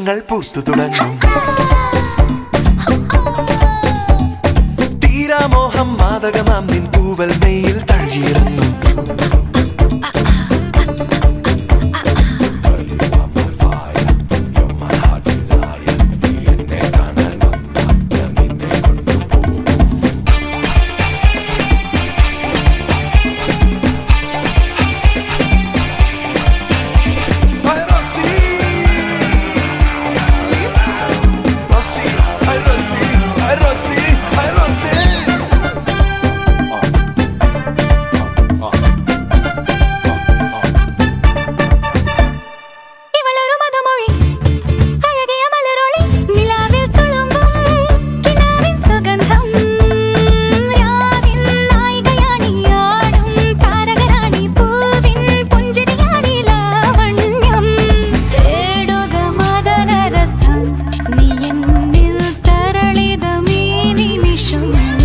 നക്ഷത്രങ്ങൾ പൂത്തു തുടങ്ങും തീരാമോഹം മാതകമാം നിൻ പൂവൽ മെയ്യിൽ തഴുകിയിറങ്ങും Ay, Rosy. Rosy, ay, Rosy, ay, Rosy, ay, Rosy. ഇവളൊരു മധുമൊഴി അഴകിയ മലരൊളി നിലാവിൽ തുളുമ്പും കിനാവിൻ സുഗന്ധം രാവിൻ നായികയാണി ആടും താരകരാണി പൂവിൻ പുഞ്ചിരിയാണി ലാവണ്യം തേടുക മദനരസം നീ എന്നിൽ തരളിതമീ നിമിഷം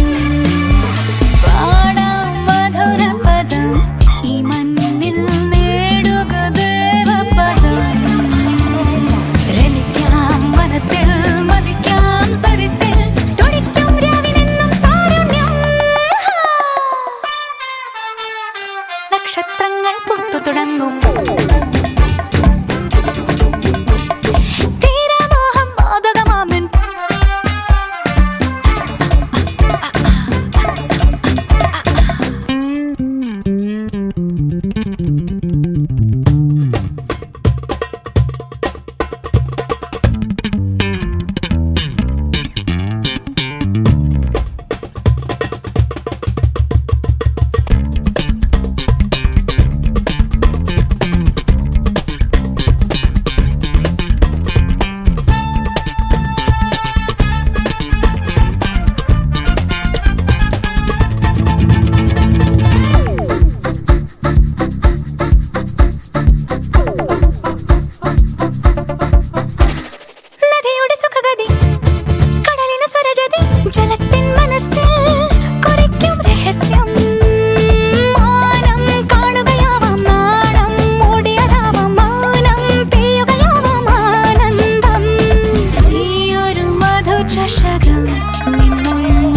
പാടാം മധുരപദം ഈ മണ്ണിൽ നേടുക ദേവപദം രമിക്കാം വനത്തിൽ മതിക്കാം സരിത്തിൽ തുടിക്കും രാവിനെന്നും താരുണ്യം നക്ഷത്രങ്ങൾ പുത്തു തുടങ്ങും തീരാമോഹം മാതകമാമൻ നദിയുടെ സുഖഗതി കടലിന് സ്വരജതി ജലത്തിൻ മനസ്സിൽ കുറിക്കും രഹസ്യം മാനം കാണുകയാവാം നാണം മൂടിയതാവാം മൗനം പെയ്യുകയാവാം ആനന്ദം നീയൊരു മധുചഷകം നിന്നുള്ളിൽ